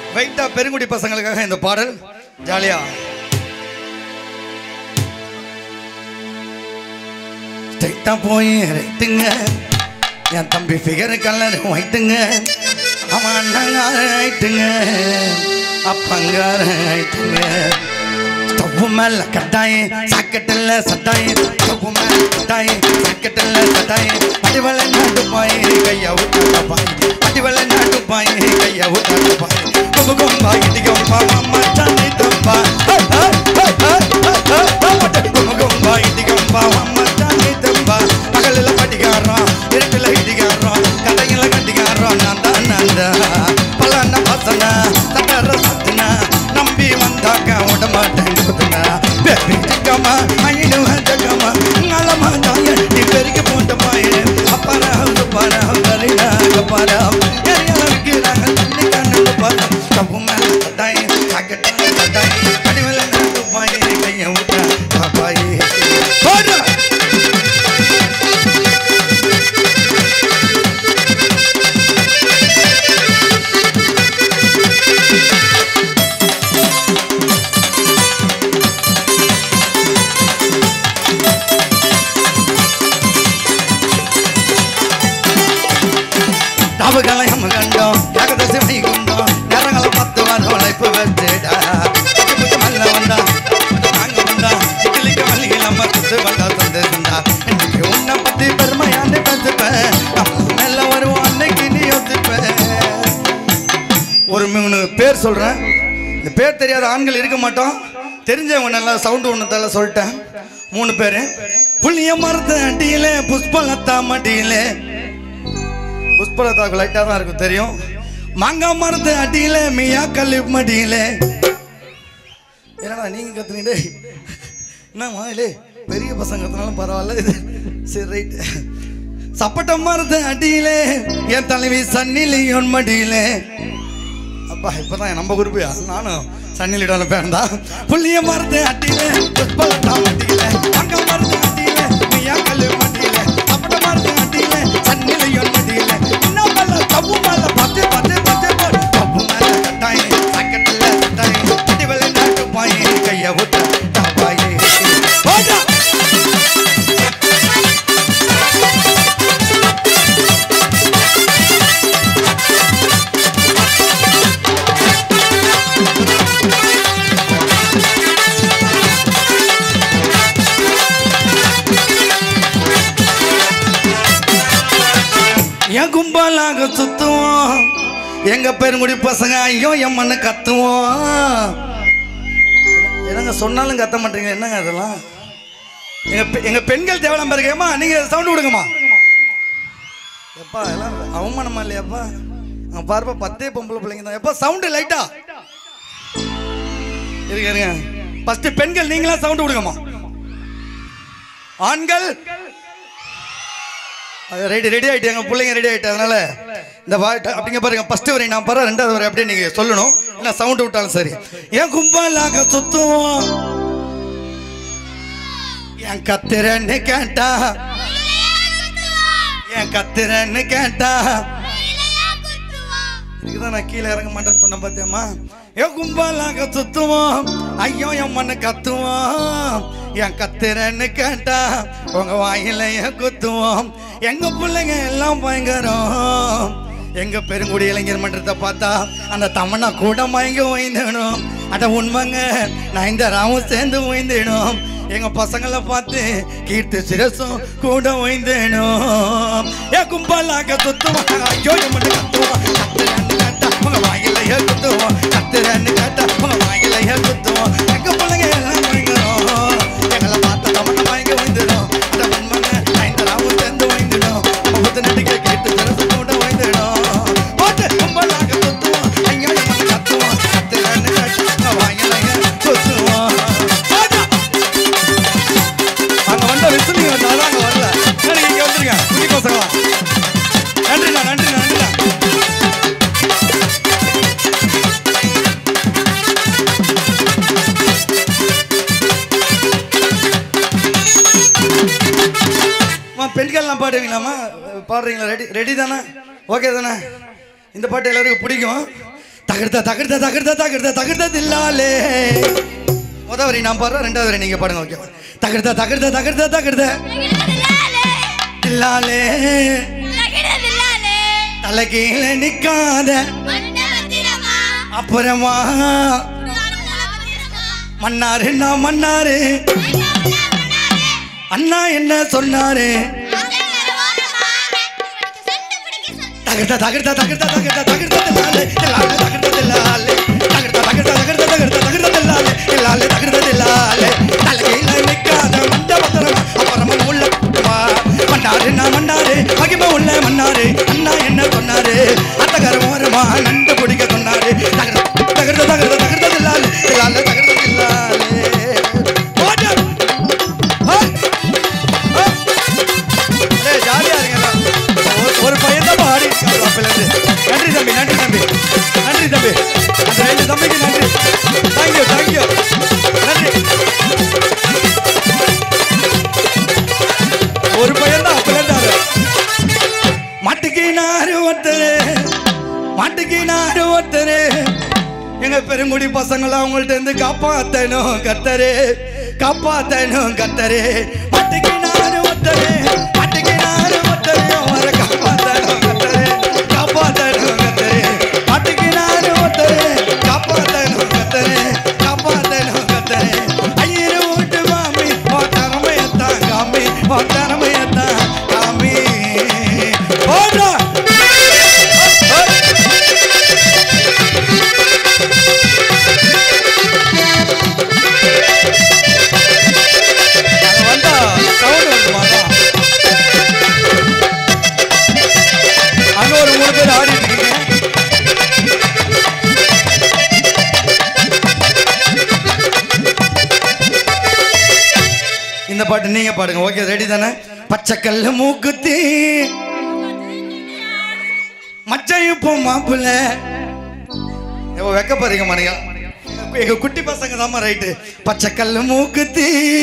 வைத்தா பெருங்குடி பசங்களுக்காக இந்த பாடல் ஜாலியா ஸ்ட்ரைட்டா போய் ரைட்டுங்க என் தம்பி ஃபிகர் கலர் ஒயிட்டுங்க அவன் அண்ணங்கார ஆயிட்டுங்க அப்பங்கார ஆயிட்டுங்க ஸ்டவ் மேல கட்டாயி சாக்கெட்டில் சட்டாயி ஸ்டவ் மேல கட்டாயி சாக்கெட்டில் சட்டாயி அடிவளை நாட்டு பாய் கையா விட்டாட்ட பாய் அடிவளை நாட்டு பாய் கையா விட்டாட்ட பாய் கொம்பு கொம்பா இடி கொம்பா மாமா சாமி தம்பா கொம்பு கொம்பா இடி கொம்பா மாமா சாமி தம்பா பகலில் படிக்காரோம் இருட்டில் இடிக்காரோம் கதையில கட்டிக்காரோம் நான் தான் நான் தான் பல்லாண்ட பசங்க தட்டற சத்துனா நம்பி வந்தாக்க விட மாட்டேன் குத்துனா பேபி ஜக்கமா ஐடு ஜக்கமா நலமா தாய நீ பெருக்கி போட்ட பாயே அப்பாரா பாரா கரிடா கப்பாரா எரியால விக்கிறாங்க தண்ணி கண்ணு பாரா தப்பு மேல தட்டாய் சாக்கெட்டாய் தட்டாய் கடிவல நாட்டு பாயே கைய விட்டா பாப்பாயே போடு தவகளை நம்ம கண்டோம் ஏகதசி வைகுண்டோம் நேரங்களை பத்து வாரம் உழைப்பு வச்சுடா மல்ல வந்தா நாங்க வந்தா இட்லிக்கு மல்லிகை நம்ம சுத்து வந்தா சந்தேசந்தா இன்னைக்கு உன்னை பத்தி பெருமையாண்டு பேசுப்பேன் நம்ம மேல வருவோம் அன்னைக்கு நீ யோசிப்பேன் ஒரு மூணு பேர் சொல்றேன் இந்த பேர் தெரியாத ஆண்கள் இருக்க மாட்டோம் தெரிஞ்சவங்க நல்லா சவுண்டு ஒன்று தலை சொல்லிட்டேன் மூணு பேர் புளிய மரத்து அடியில புஷ்பலத்தா மடியில புஷ்பலதாக்கு லைட்டாக தான் இருக்கும் தெரியும் மாங்காய் மரத்து அடியில மியா கல்லு மடியில என்னடா நீங்க கத்துனீங்க என்னம்மா இல்லை பெரிய பசங்க கத்துனாலும் பரவாயில்ல இது சரி ரைட் சப்பட்ட மரத்து அடியிலே என் தலைவி சன்னிலியோன் மடியிலே அப்பா இப்பதான் நம்ம குரூப் நானும் சன்னிலிடான பேன் தான் புள்ளிய மரத்து அட்டியில புஷ்பலத்தா மட்டியில அங்க மரத்து அட்டியில நீயா கல்லு மட்டியில சப்பட்ட மரத்து அட்டியில சன்னிலியோன் மடியில இன்னும் மேல தப்பு மேல பத்து பத்து பத்து பத்து தப்பு மேல கட்டாய் சக்கட்டில் கட்டாய் அடி வெள்ளை நாட்டு பாய் கைய விட்டு தாப்பாயே போடா என் கும்பலாக சுத்துவோம் எங்க பெருங்குடி பசங்க ஐயோ என் மண்ணு கத்துவோம் என்னங்க சொன்னாலும் கத்த மாட்டீங்க என்னங்க அதெல்லாம் எங்க பெ- எங்க பெண்கள் தேவலாம் பாருங்கம்மா நீங்க சவுண்ட் விடுங்கம்மா எப்பா எல்லாம் அவமானமா இல்லையாப்பா அங்க பாருப்பா பத்தே பொம்பளை பிள்ளைங்க தான் எப்பா சவுண்டு லைட்டா இருங்க இருங்க ஃபர்ஸ்ட் பெண்கள் நீங்களா சவுண்ட் விடுங்கம்மா ஆண்கள் அது ரெடி ரெடி ஆயிட்டு எங்க பிள்ளைங்க ரெடி ஆயிட்டு அதனால இந்த வாய்ட்ட அப்படிங்க பாருங்க ஃபர்ஸ்ட் வரை நான் பாரு ரெண்டாவது வரை அப்படியே நீங்க சொல்லணும் இல்ல சவுண்ட் விட்டாலும் சரி என் கும்பலாக சுத்துவோம் என் கத்துறன்னு கேட்டா என் கத்துறன்னு கேட்டா இதுக்குதான் நான் கீழே இறங்க மாட்டேன்னு சொன்ன பார்த்தேம்மா என் கும்பலாக சுத்துவோம் ஐயோ என் மண்ணு கத்துவோம் என் கத்துறன்னு கேட்டா உங்க வாயில என் குத்துவோம் எங்க பிள்ளைங்க எல்லாம் பயங்கரம் எங்க பெருங்குடி இளைஞர் மன்றத்தை பார்த்தா அந்த தமனா கூட மயங்க ஓய்ந்திடும் அட உண்மைங்க நான் இந்த ராவும் சேர்ந்து ஓய்ந்திடும் எங்க பசங்களை பார்த்து கீர்த்தி சிரசும் கூட ஓய்ந்தேனும் ஏ கும்பலாக சுத்துவான் ஐயோ என் மண்ணு கத்துவான் கத்துறன்னு கேட்டா உங்க வாயிலையே குத்துவோம் கத்துறன்னு கேட்டா உங்க வாயிலையே குத்துவோம் எங்க பிள்ளைங்க எல்லாம் பயங்கரம் எங்களை பார்த்த தமக்க வாங்கி வைந்துடும் அந்த உண்மைங்க ஐந்தராவும் சேர்ந்து வைந்துடும் புத்து நடிக்க கேட்டு சிறப்பு கூட வைந்துடும் போட்டு கும்பலாக குத்துவோம் ஐயோ எம்மனை கத்துவோம் கத்துறன்னு கேட்டா உங்க வாயிலையே குத்துவோம் போட்டா. அங்க வந்த விசிலிங்க வந்தாலும் அங்க வரல சரி இங்க வந்துருங்க குடி பசங்களா நன்றிண்ணா நன்றிண்ணா நன்றிண்ணா அம்மா, பெண்கள்லாம் பாடுவீங்களாம்மா பாடுறீங்களா ரெடி ரெடி தானே ஓகே தானே இந்த பாட்டு எல்லாருக்கும் பிடிக்கும் தகர்த்த தகர்த்த தகர்த்த தகர்த்த தகர்த்த தில்லாலே முத வரி நான் பாடுறேன் ரெண்டாவது வரி நீங்க பாடுங்க ஓகே தகர்த்த தகர்த்த தகர்த்த தகர்த்த தில்லாலே தலை கீழே நிக்காத அப்புறமா மன்னாரு நான் மன்னாரு அண்ணா என்ன சொன்னாரு தகர்த்த தகர்த்த தகர்த்த தகர்த்த தகர்த்த தில்லாலே தில்லாலே தகர்த்த தில்லாலே தகர்த்த தகர்த்த தகர்த்த தகர்த்த தகர்த்த தில்லாலே தில்லாலே தகர்த்த தில்லாலே தலை கீழே நிக்காத மண்ட பத்திரமா அப்புறமா உள்ள வா. மன்னாரு நான் மன்னாரு மகிம உள்ள மன்னாரு அண்ணா என்ன சொன்னாரு அத்தகர ஓரமா நண்டு பிடிக்க சொன்னாரு தகர்த்த தகர்த்த தகர்த்த தகர்த்த தில்லாலே தில்லாலே தகர்த்த தில்லாலே ஓடு. ஆ. ஆ. டேய், ஜாலியா இருங்கடா. ஒரு- ஒரு பையன் தான் பாடி இருக்கான் அப்பலேருந்து. நன்றி தம்பி நன்றி தம்பி நன்றி தம்பி அந்த ரெண்டு தம்பிக்கு நன்றி தேங்க்யூ தேங்க்யூ நன்றி ஒரு பையன் தான் அப்பலேருந்து மாட்டுக்கினாரு ஒருத்தரு மாட்டுக்கினாரு ஒருத்தரு எங்க பெருங்குடி பசங்களை அவங்கள்ட்ட இருந்து காப்பாத்தணும் கத்தரு காப்பாத்தணும் கத்தரு மாட்டுக்கினாரு ஒருத்தரு மாட்டுக்கினாரு ஒருத்தரு அவரை காப்பாத்தணும் கத்தரு காப்பாத்தணும் கத்தரு மாட்டுக்கினாரு ஒருத்தரு காப்பாத்தணும் கத்தரு காப்பாத்தணும் கத்தரு ஐயரு வீட்டு மாமி உன் திறமையத்தான் காமி உன் திறமையத்தான் காமி ஓடுறா அங்க வந்தா sound வருதுமா அதான். அங்க ஒரு மூணு பேர் ஆடிட்டு இருக்கீங்க இந்த பாட்டு நீங்க பாடுங்க ஓகே ரெடி தானே பச்சைக்கல்லு மூக்குத்தி மச்சம் இப்போ மாப்பிள்ள வெக்கப்படுறீங்க மணியா எங்க குட்டி பசங்க தாம்மா ரைட்டு பச்சைக்கல்லு மூக்குத்தி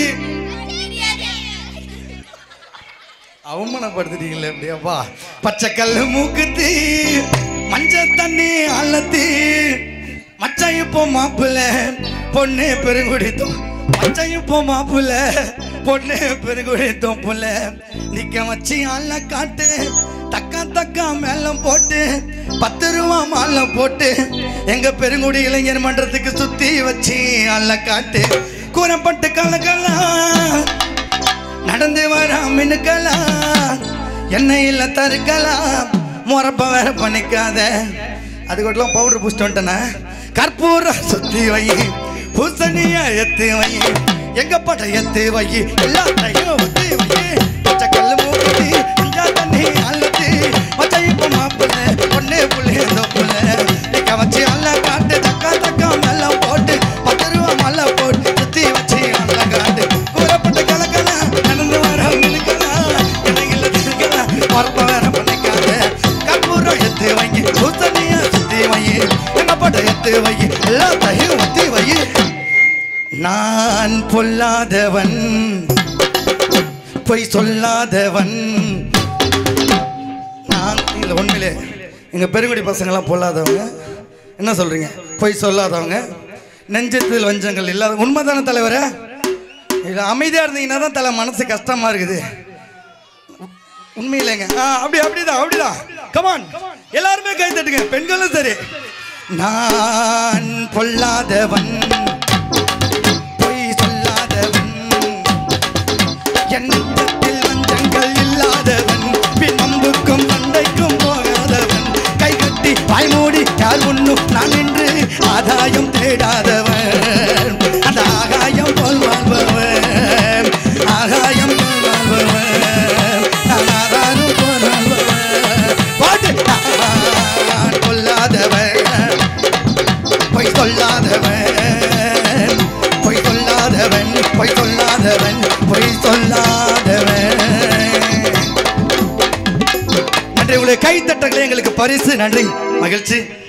அவமானப்படுத்துட்டீங்களே அப்படியாப்பா பச்சைக்கல்லு மூக்குத்தி மஞ்சள் தண்ணி அள்ளத்தி மச்சான் இப்போ மாப்பிள்ள பொண்ணு பெருங்குடித்தோம் மச்சான் இப்போ மாப்பிள்ள பொண்ணு பெருங்குடித்தோம் புள்ள நிக்க வச்சு அள்ள காட்டு தக்கா தக்கா மேலம் போட்டு பத்து ரூபா மாலை போட்டு எங்க பெருங்குடி இளைஞர் மன்றத்துக்கு சுத்தி வச்சு அள்ள காட்டு கூறப்பட்டு கலக்கலாம் நடந்து வர மினுக்கலாம் எண்ணெயில் தருக்கலாம் முறப்ப வேற பண்ணிக்காத அதுக்கெல்லாம் பவுடர் பூசிட்டு வந்துட்டேனே கற்பூரம் சுத்தி வை பூசணிய எத்து வை எங்க பட எத்து வை எல்லாத்தையும் ஊத்தி வை பச்சை கல்லு மூக்குத்தி அஞ்சா தண்ணி அள்ளத்தி மச்சை இப்ப மாப்பிள்ள பொண்ணு புள்ளி ஏதோ புள்ள நிக்க வச்சு அல்ல காட்டு தக்கா தக்கா மேல போட்டு பத்து ரூபா மல்ல போட்டு சுத்தி வச்சு அல்ல காட்டு கூறப்பட்ட கலக்கலாம் நடந்து வர மினுக்கலாம் இடையில திருக்கலாம் மரப்ப வேற பண்ணிக்காத கற்பூரம் எத்து வைங்க பூசணியா சுத்தி வை எங்க பட எத்து வை எல்லாத்தையும் ஊத்தி வை நான் பொல்லாதவன் பொய் சொல்லாதவன் நான் இல்லை உண்மையிலே எங்கள் பெருங்குடி பசங்கள்லாம் பொல்லாதவங்க என்ன சொல்கிறீங்க பொய் சொல்லாதவங்க நெஞ்சத்தில் வஞ்சங்கள் இல்லாத உண்மைதானே தலைவரே இல்லை அமைதியாக இருந்தீங்கன்னா தான் தலை மனசு கஷ்டமாக இருக்குது உண்மையிலேங்க ஆ அப்படி அப்படிதான் அப்படிதான் கமான் எல்லாருமே கை தட்டுங்க பெண்களும் சரி நான் பொல்லாதவன் பொய் சொல்லாதவன் எண்ணத்தில் வஞ்சங்கள் இல்லாதவன் பின் அம்புக்கும் சண்டைக்கும் போகாதவன் கை கட்டி வாய் மூடி யார் முன்னும் நான் நின்று ஆதாயம் தேடாதவன் அந்த ஆகாயம் போல் வாழ்பவன் ஆகாயம் போல் வாழ்பவன் நான் ஆதாரம் போல் வாழ்பவன் பாட்டு நான் கொல்லாதவன் பொய் சொல்லாதவன் பொய் சொல்லாதவன் பொய் சொல்லாதவன் பொய் சொல்லாதவன் நன்றி உங்களுடைய கைத்தட்டங்களே எங்களுக்கு பரிசு நன்றி மகிழ்ச்சி